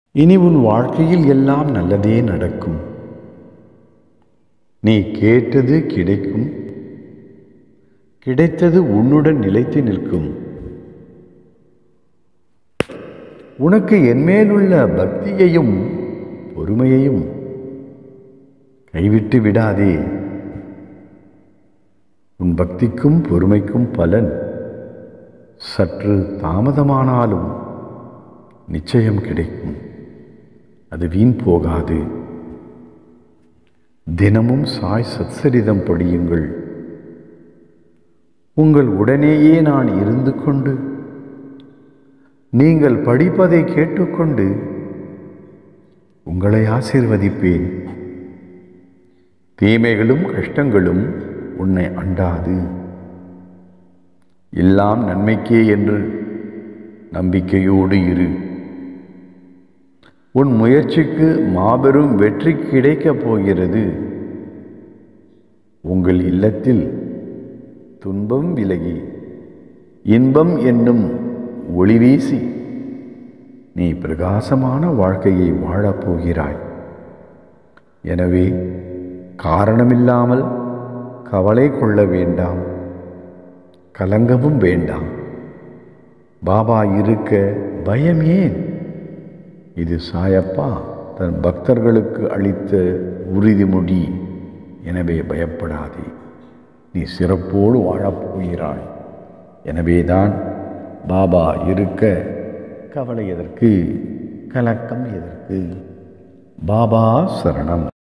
இனி உன் வாழ்க்கையில் எல்லாம் நல்லதே நடக்கும் நீ கேட்டது கிடைக்கும் கிடைத்தது உன்னுடன் நிலைத்து நிற்கும் உனக்கு என்மேலுள்ள பக்தியையும் பொறுமையையும் கைவிட்டு விடாதே உன் பக்திக்கும் பொறுமைக்கும் பலன் சற்று தாமதமானாலும் நிச்சயம் கிடைக்கும் அது வீண் போகாது தினமும் சாய் சத்சரிதம் படியுங்கள் உங்கள் உடனேயே நான் இருந்து கொண்டு நீங்கள் படிப்பதை கேட்டுக்கொண்டு உங்களை ஆசீர்வதிப்பேன் தீமைகளும் கஷ்டங்களும் உன்னை அண்டாது எல்லாம் நன்மைக்கே என்று நம்பிக்கையோடு இரு உன் முயற்சிக்கு மாபெரும் வெற்றி கிடைக்கப் போகிறது உங்கள் இல்லத்தில் துன்பம் விலகி இன்பம் என்னும் ஒளி வீசி நீ பிரகாசமான வாழ்க்கையை வாழப்போகிறாய் எனவே காரணமில்லாமல் கவலை கொள்ள வேண்டாம் கலங்கவும் வேண்டாம் பாபா இருக்க பயம் ஏன் இது சாயப்பா தன் பக்தர்களுக்கு அளித்த உறுதிமொழி எனவே பயப்படாதே நீ சிறப்போடு வாழப்போகிறாய் எனவேதான் பாபா இருக்க கவலை எதற்கு கலக்கம் எதற்கு பாபா சரணம்